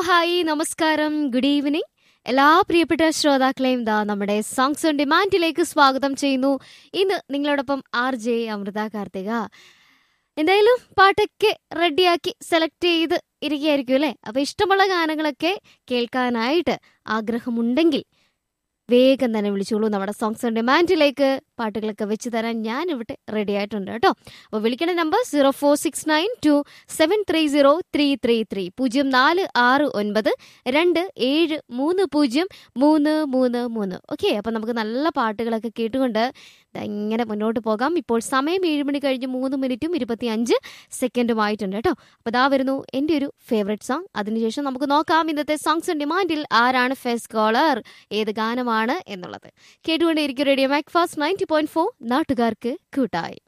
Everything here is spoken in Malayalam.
ഹായ് നമസ്കാരം ഗുഡ് ഈവനിങ് എല്ലാ പ്രിയപ്പെട്ട ശ്രോതാക്കളെയും ദാ നമ്മുടെ സോങ്സ് ഓൺ ഡിമാൻഡിലേക്ക് സ്വാഗതം ചെയ്യുന്നു ഇന്ന് നിങ്ങളോടൊപ്പം ആർ ജെ അമൃത കാർത്തിക എന്തായാലും പാട്ടൊക്കെ റെഡിയാക്കി സെലക്ട് ചെയ്ത് ഇരിക്കുകയായിരിക്കും അല്ലേ അപ്പൊ ഇഷ്ടമുള്ള ഗാനങ്ങളൊക്കെ കേൾക്കാനായിട്ട് ആഗ്രഹമുണ്ടെങ്കിൽ വേഗം തന്നെ വിളിച്ചോളൂ നമ്മുടെ സോങ്സ് ഓൺ ഡിമാൻഡിലേക്ക് പാട്ടുകളൊക്കെ വെച്ച് തരാൻ ഞാൻ ഇവിടെ റെഡി ആയിട്ടുണ്ട് കേട്ടോ അപ്പോൾ വിളിക്കേണ്ട number zero four six nine two seven three zero three three three പൂജ്യം നാല് ആറ് ഒൻപത് രണ്ട് ഏഴ് മൂന്ന് പൂജ്യം മൂന്ന് മൂന്ന് മൂന്ന് ഓക്കെ അപ്പം നമുക്ക് നല്ല പാട്ടുകളൊക്കെ കേട്ടുകൊണ്ട് ദാ ഇങ്ങനെ മുന്നോട്ട് പോകാം ഇപ്പോൾ സമയം ഏഴ് മണി കഴിഞ്ഞ് മൂന്ന് മിനിറ്റും ഇരുപത്തി അഞ്ച് സെക്കൻഡും ആയിട്ടുണ്ട് കേട്ടോ അപ്പോൾ ദാ വരുന്നു എൻ്റെ ഒരു ഫേവറേറ്റ് സോങ് അതിനുശേഷം നമുക്ക് നോക്കാം ഇന്നത്തെ സോങ്സ് ഓൺ ഡിമാൻഡിൽ ആരാണ് ഫെസ്റ്റ് കോളർ ഏത് ഗാനമാണ് എന്നുള്ളത് കേട്ടുകൊണ്ടേയിരിക്കും radio MACFAST ninety point four നാട്ടുകാർക്ക് കൂട്ടായി